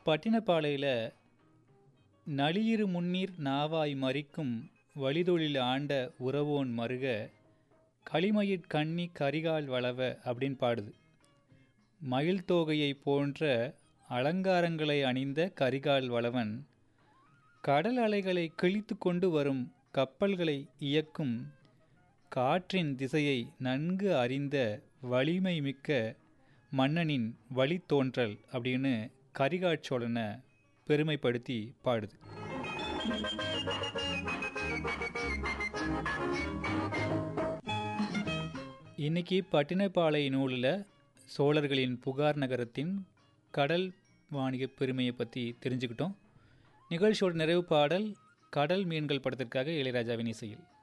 பட்டினப்பாளையில் நளியிரு முன்னீர் நாவாய் மறிக்கும் வழிதொழில் ஆண்ட உறவோன் மருக களிமயிற் கண்ணி கரிகால் வளவ அப்படின்னு பாடுது மயில் தோகையை போன்ற அலங்காரங்களை அணிந்த கரிகால் வளவன் கடல் அலைகளை கிழித்து கொண்டு வரும் கப்பல்களை இயக்கும் காற்றின் திசையை நன்கு அறிந்த வலிமை மிக்க மன்னனின் வழித்தோன்றல் அப்படின்னு கரிகாட்சோழனை பெருமைப்படுத்தி பாடுது இன்னைக்கு பட்டினப்பாலை நூலில் சோழர்களின் புகார் நகரத்தின் கடல் வாணிக பெருமையை பற்றி தெரிஞ்சுக்கிட்டோம் நிகழ்ச்சியோட நிறைவு பாடல் கடல் மீன்கள் படத்திற்காக இளையராஜாவின் இசையில்